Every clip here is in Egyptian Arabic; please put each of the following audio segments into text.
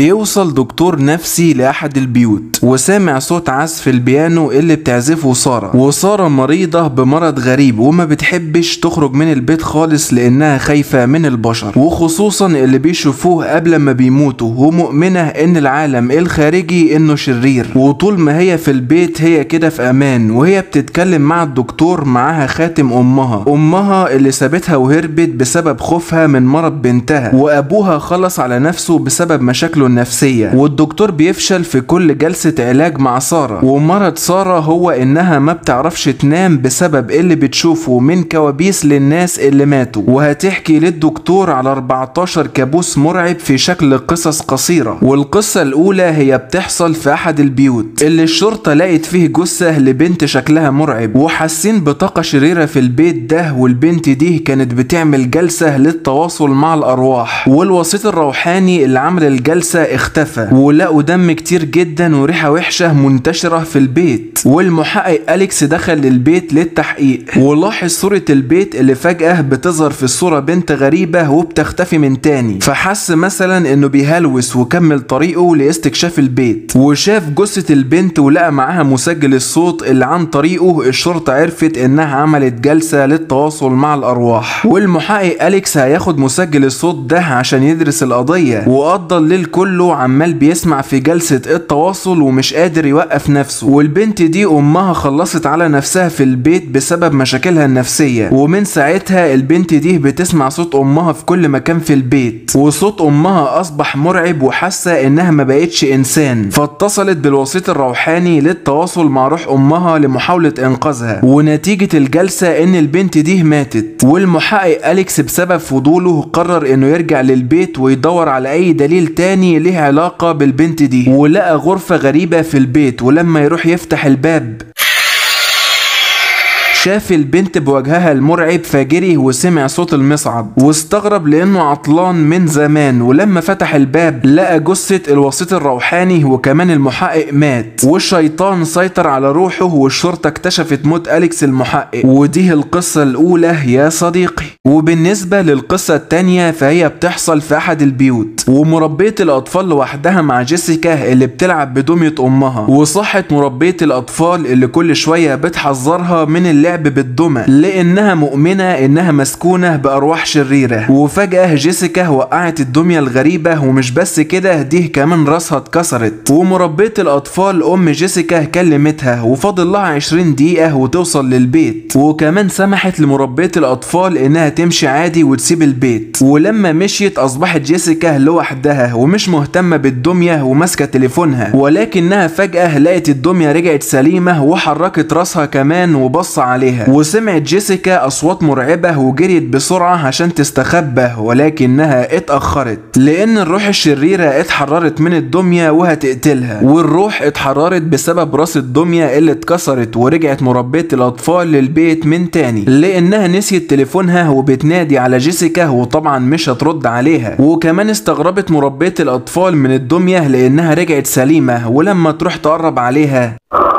بيوصل دكتور نفسي لأحد البيوت وسامع صوت عزف البيانو اللي بتعزفه سارة وسارة مريضة بمرض غريب وما بتحبش تخرج من البيت خالص لأنها خايفة من البشر وخصوصا اللي بيشوفوه قبل ما بيموتوا ومؤمنة إن العالم الخارجي إنه شرير وطول ما هي في البيت هي كده في أمان وهي بتتكلم مع الدكتور معاها خاتم أمها أمها اللي سابتها وهربت بسبب خوفها من مرض بنتها وأبوها خلص على نفسه بسبب مشاكله النفسية والدكتور بيفشل في كل جلسة علاج مع سارة ومرض سارة هو إنها ما بتعرفش تنام بسبب اللي بتشوفه من كوابيس للناس اللي ماتوا وهتحكي للدكتور على 14 كابوس مرعب في شكل قصص قصيرة والقصة الأولى هي بتحصل في أحد البيوت اللي الشرطة لقت فيه جثة لبنت شكلها مرعب وحاسين بطاقة شريرة في البيت ده والبنت دي كانت بتعمل جلسة للتواصل مع الأرواح والوسيط الروحاني اللي عمل الجلسة اختفى ولقوا دم كتير جدا وريحة وحشة منتشرة في البيت والمحقق أليكس دخل للبيت للتحقيق ولاحظ صورة البيت اللي فجأة بتظهر في الصورة بنت غريبة وبتختفي من تاني فحس مثلا انه بيهلوس وكمل طريقه لاستكشاف البيت وشاف جثة البنت ولقى معاها مسجل الصوت اللي عن طريقه الشرطة عرفت انها عملت جلسة للتواصل مع الارواح والمحقق أليكس هياخد مسجل الصوت ده عشان يدرس القضية وقضى الليل كله عمال بيسمع في جلسة التواصل ومش قادر يوقف نفسه والبنت دي امها خلصت على نفسها في البيت بسبب مشاكلها النفسية ومن ساعتها البنت دي بتسمع صوت امها في كل مكان في البيت وصوت امها اصبح مرعب وحاسة انها ما بقتش انسان فاتصلت بالوسيط الروحاني للتواصل مع روح امها لمحاولة انقاذها ونتيجة الجلسة ان البنت دي ماتت والمحقق أليكس بسبب فضوله قرر انه يرجع للبيت ويدور على اي دليل تاني ليه علاقة بالبنت دي ولقى غرفة غريبة في البيت ولما يروح يفتح الباب شاف البنت بوجهها المرعب فجري وسمع صوت المصعد واستغرب لانه عطلان من زمان ولما فتح الباب لقى جثة الوسيط الروحاني وكمان المحقق مات والشيطان سيطر على روحه والشرطة اكتشفت موت أليكس المحقق ودي القصة الأولى يا صديقي وبالنسبة للقصة التانية فهي بتحصل في أحد البيوت ومربية الأطفال لوحدها مع جيسيكا اللي بتلعب بدمية أمها وصحت مربية الأطفال اللي كل شوية بتحذرها من اللعب بالدمى لأنها مؤمنة إنها مسكونة بأرواح شريرة وفجأة جيسيكا وقعت الدمية الغريبة ومش بس كده دي كمان راسها اتكسرت ومربية الأطفال أم جيسيكا كلمتها وفاضل لها 20 دقيقة وتوصل للبيت وكمان سمحت لمربية الأطفال إنها تمشي عادي وتسيب البيت ولما مشيت أصبحت جيسيكا لوحدها ومش مهتمة بالدمية وماسكة تليفونها ولكنها فجأة لقت الدمية رجعت سليمة وحركت راسها كمان وبص عليها وسمعت جيسيكا أصوات مرعبة وجريت بسرعة عشان تستخبى ولكنها اتأخرت لأن الروح الشريرة اتحررت من الدمية وهتقتلها والروح اتحررت بسبب راس الدمية اللي اتكسرت ورجعت مربية الأطفال للبيت من تاني لأنها نسيت تليفونها وبتنادي على جيسيكا وطبعا مش هترد عليها وكمان استغربت مربية الأطفال من الدمية لأنها رجعت سليمة ولما تروح تقرب عليها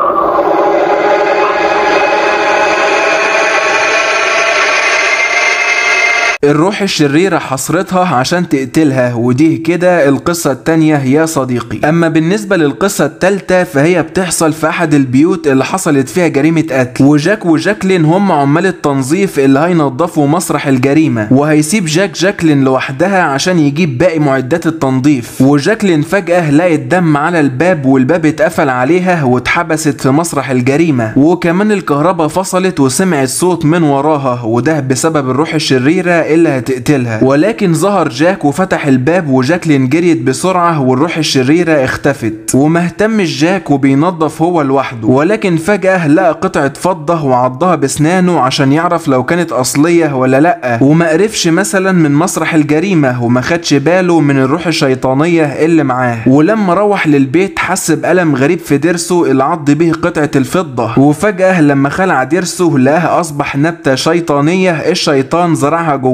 الروح الشريرة حصرتها عشان تقتلها ودي كده القصة التانية يا صديقي أما بالنسبة للقصة التالتة فهي بتحصل في أحد البيوت اللي حصلت فيها جريمة قتل وجاك وجاكلين هم عمال التنظيف اللي هينظفوا مسرح الجريمة وهيسيب جاك جاكلين لوحدها عشان يجيب باقي معدات التنظيف وجاكلين فجأة لقت دم على الباب والباب اتقفل عليها واتحبست في مسرح الجريمة وكمان الكهرباء فصلت وسمعت صوت من وراها وده بسبب الروح الشريرة اللي هتقتلها ولكن ظهر جاك وفتح الباب وجاكلين جريت بسرعة والروح الشريرة اختفت وما اهتمش جاك وبينظف هو لوحده ولكن فجأة لقى قطعة فضة وعضها بسنانه عشان يعرف لو كانت أصلية ولا لأ وما قرفش مثلا من مسرح الجريمة وما خدش باله من الروح الشيطانية اللي معاه ولما روح للبيت حس بألم غريب في ضرسه اللي عض به قطعة الفضة وفجأة لما خلع ضرسه لقاها أصبح نبتة شيطانية الشيطان زرعها جواه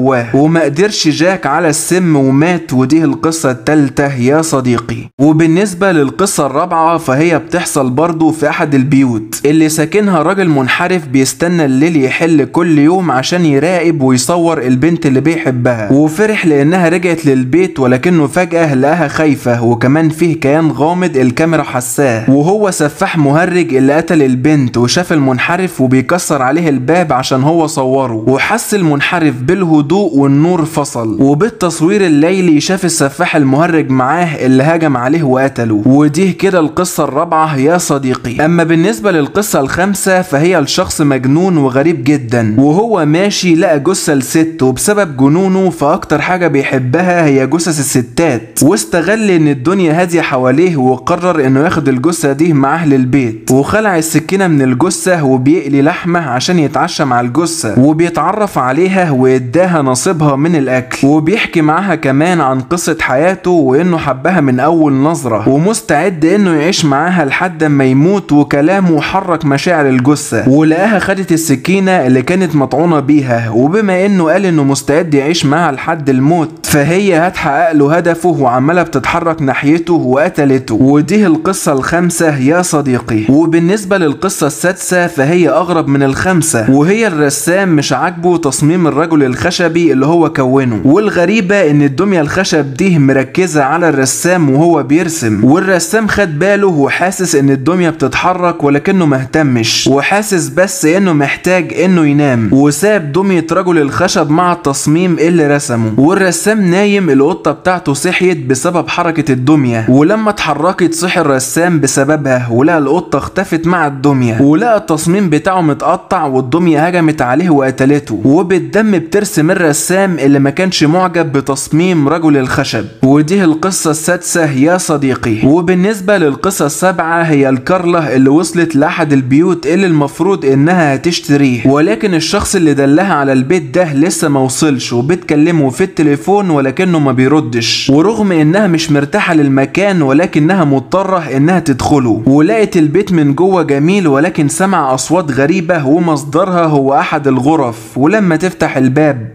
جواه وما قدرش جاك على السم ومات ودي القصة التالتة يا صديقي وبالنسبة للقصة الرابعة فهي بتحصل برضو في أحد البيوت اللي ساكنها راجل منحرف بيستنى الليل يحل كل يوم عشان يراقب ويصور البنت اللي بيحبها وفرح لأنها رجعت للبيت ولكنه فجأة لقاها خايفة وكمان فيه كيان غامض الكاميرا حساه وهو سفاح مهرج اللي قتل البنت وشاف المنحرف وبيكسر عليه الباب عشان هو صوره وحس المنحرف بالهدوء والنور فصل وبالتصوير الليلي شاف السفاح المهرج معاه اللي هاجم عليه وقتله ودي كده القصة الرابعة يا صديقي أما بالنسبة للقصة الخامسة فهي الشخص مجنون وغريب جدا وهو ماشي لقى جثة لست وبسبب جنونه فأكتر حاجة بيحبها هي جثث الستات واستغل إن الدنيا هادية حواليه وقرر إنه ياخد الجثة دي معاه للبيت وخلع السكينة من الجثة وبيقلي لحمة عشان يتعشى مع الجثة وبيتعرف عليها ويداها نصيبها من الأكل وبيحكي معاها كمان عن قصة حياته وإنه حبها من أول نظرة ومستعد إنه يعيش معاها لحد ما يموت وكلامه حرك مشاعر الجثة ولقاها خدت السكينة اللي كانت مطعونة بيها وبما إنه قال إنه مستعد يعيش معاها لحد الموت فهي هتحقق له هدفه وعمالة بتتحرك ناحيته وقتلته ودي القصة الخامسة يا صديقي وبالنسبة للقصة السادسة فهي أغرب من الخمسة وهي الرسام مش عاجبه تصميم الرجل الخشبي اللي هو كونه والغريبة إن الدمية الخشب دي مركزة على الرسام وهو بيرسم والرسام خد باله وحاسس إن الدمية بتتحرك ولكنه مهتمش وحاسس بس إنه محتاج إنه ينام وساب دمية رجل الخشب مع التصميم اللي رسمه والرسام نايم القطة بتاعته صحيت بسبب حركة الدمية ولما اتحركت صحي الرسام بسببها ولقى القطة اختفت مع الدمية ولقى التصميم بتاعه متقطع والدمية هجمت عليه وقتلته وبالدم بترسم الرسام اللي ما كانش معجب بتصميم رجل الخشب ودي القصة السادسة يا صديقي وبالنسبة للقصة السابعة هي الكارلة اللي وصلت لأحد البيوت اللي المفروض إنها هتشتريه ولكن الشخص اللي دلها على البيت ده لسه ما وصلش وبتكلمه في التليفون ولكنه ما بيردش ورغم إنها مش مرتاحة للمكان ولكنها مضطرة إنها تدخله ولقت البيت من جوه جميل ولكن سمع أصوات غريبة ومصدرها هو أحد الغرف ولما تفتح الباب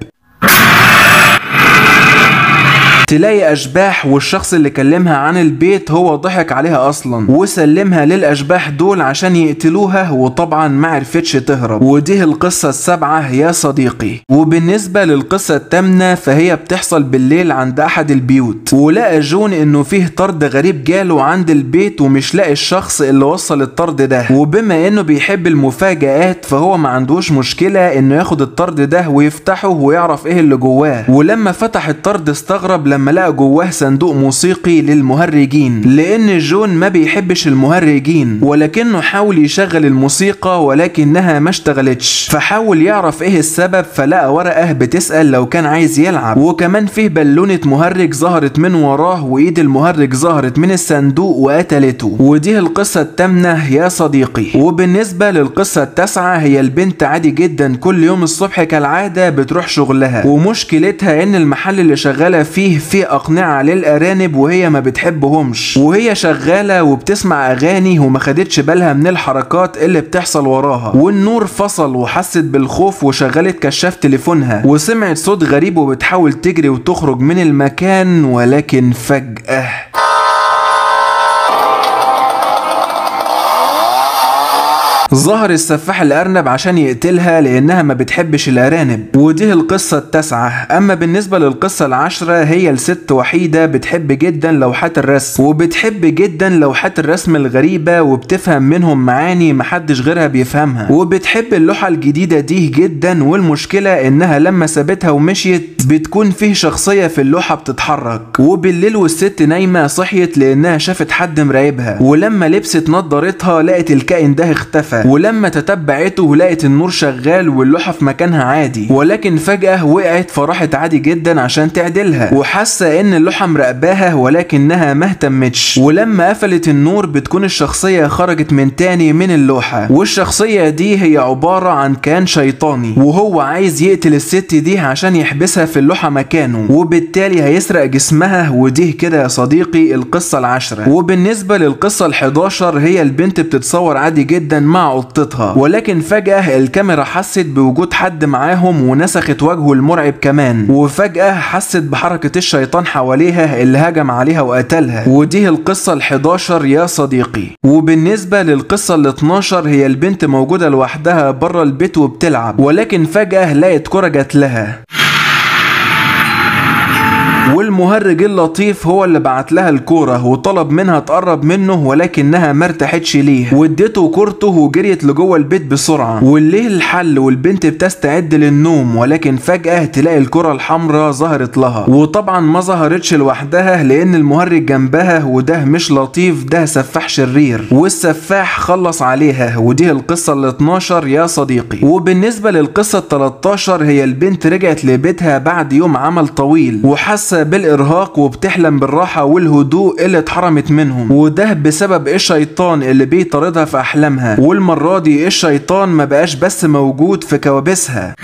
تلاقي اشباح والشخص اللي كلمها عن البيت هو ضحك عليها اصلا وسلمها للاشباح دول عشان يقتلوها وطبعا ما عرفتش تهرب ودي القصة السابعة يا صديقي وبالنسبة للقصة الثامنة فهي بتحصل بالليل عند احد البيوت ولقى جون انه فيه طرد غريب جاله عند البيت ومش لاقي الشخص اللي وصل الطرد ده وبما انه بيحب المفاجآت فهو ما عندوش مشكلة انه ياخد الطرد ده ويفتحه ويعرف ايه اللي جواه ولما فتح الطرد استغرب لما لقى جواه صندوق موسيقي للمهرجين لان جون ما بيحبش المهرجين ولكنه حاول يشغل الموسيقى ولكنها ما اشتغلتش فحاول يعرف ايه السبب فلقى ورقة بتسأل لو كان عايز يلعب وكمان فيه بالونة مهرج ظهرت من وراه وايد المهرج ظهرت من الصندوق وقتلته ودي القصة الثامنة يا صديقي وبالنسبة للقصة التاسعة هي البنت عادي جدا كل يوم الصبح كالعادة بتروح شغلها ومشكلتها ان المحل اللي شغالة فيه فيه أقنعة للأرانب وهي ما بتحبهمش وهي شغالة وبتسمع أغاني وما خدتش بالها من الحركات اللي بتحصل وراها والنور فصل وحست بالخوف وشغلت كشاف تليفونها وسمعت صوت غريب وبتحاول تجري وتخرج من المكان ولكن فجأة ظهر السفاح الأرنب عشان يقتلها لأنها ما بتحبش الأرانب ودي القصة التاسعة أما بالنسبة للقصة العاشرة هي الست وحيدة بتحب جدا لوحات الرسم وبتحب جدا لوحات الرسم الغريبة وبتفهم منهم معاني محدش غيرها بيفهمها وبتحب اللوحة الجديدة دي جدا والمشكلة إنها لما سابتها ومشيت بتكون فيه شخصية في اللوحة بتتحرك وبالليل والست نايمة صحيت لأنها شافت حد مراقبها ولما لبست نضارتها لقت الكائن ده اختفى ولما تتبعته لقت النور شغال واللوحة في مكانها عادي ولكن فجأة وقعت فراحت عادي جدا عشان تعدلها وحاسة ان اللوحة مراقباها ولكنها ما اهتمتش ولما قفلت النور بتكون الشخصية خرجت من تاني من اللوحة والشخصية دي هي عبارة عن كيان شيطاني وهو عايز يقتل الست دي عشان يحبسها في اللوحة مكانه وبالتالي هيسرق جسمها ودي كده يا صديقي القصة العشرة وبالنسبة للقصة ال11 هي البنت بتتصور عادي جدا مع قطتها ولكن فجأة الكاميرا حست بوجود حد معاهم ونسخت وجهه المرعب كمان وفجأة حست بحركة الشيطان حواليها اللي هجم عليها وقتلها ودي القصة ال11 يا صديقي وبالنسبة للقصة ال12 هي البنت موجودة لوحدها بره البيت وبتلعب ولكن فجأة لقت كرة جات لها والمهرج اللطيف هو اللي بعت لها الكورة وطلب منها تقرب منه ولكنها ما ارتاحتش ليه واديته كورته وجريت لجوه البيت بسرعة والليل الحل والبنت بتستعد للنوم ولكن فجأة تلاقي الكرة الحمراء ظهرت لها وطبعا ما ظهرتش لوحدها لان المهرج جنبها وده مش لطيف ده سفاح شرير والسفاح خلص عليها ودي القصة ال 12 يا صديقي وبالنسبة للقصة ال 13 هي البنت رجعت لبيتها بعد يوم عمل طويل وحاسة بالارهاق وبتحلم بالراحة والهدوء اللي اتحرمت منهم وده بسبب الشيطان اللي بيطاردها في احلامها والمرة دي الشيطان ما بقاش بس موجود في كوابيسها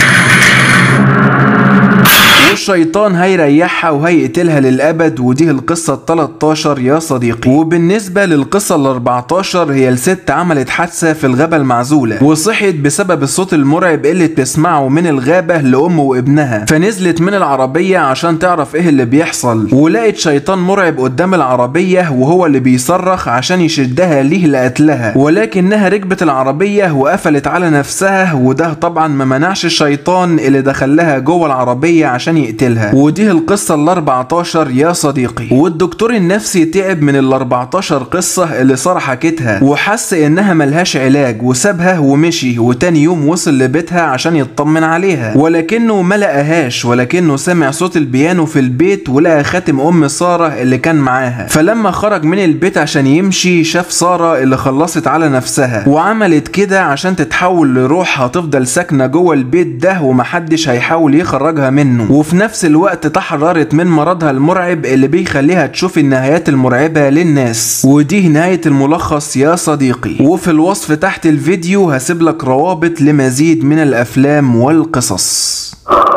والشيطان هيريحها وهيقتلها للأبد ودي القصة ال 13 يا صديقي وبالنسبة للقصة ال 14 هي الست عملت حادثة في الغابة المعزولة وصحت بسبب الصوت المرعب اللي بتسمعه من الغابة لأم وابنها فنزلت من العربية عشان تعرف ايه اللي بيحصل ولقت شيطان مرعب قدام العربية وهو اللي بيصرخ عشان يشدها ليه لقتلها ولكنها ركبت العربية وقفلت على نفسها وده طبعا ما منعش الشيطان اللي دخلها جوه العربية عشان يقتلها ودي القصة ال 14 يا صديقي والدكتور النفسي تعب من ال 14 قصة اللي سارة حكتها وحس انها ملهاش علاج وسابها ومشي وتاني يوم وصل لبيتها عشان يطمن عليها ولكنه ما لقاهاش ولكنه سمع صوت البيانو في البيت ولقى خاتم ام سارة اللي كان معاها فلما خرج من البيت عشان يمشي شاف سارة اللي خلصت على نفسها وعملت كده عشان تتحول لروح هتفضل ساكنة جوه البيت ده ومحدش هيحاول يخرجها منه وفي نفس الوقت تحررت من مرضها المرعب اللي بيخليها تشوف النهايات المرعبة للناس ودي نهاية الملخص يا صديقي وفي الوصف تحت الفيديو هسيب لك روابط لمزيد من الأفلام والقصص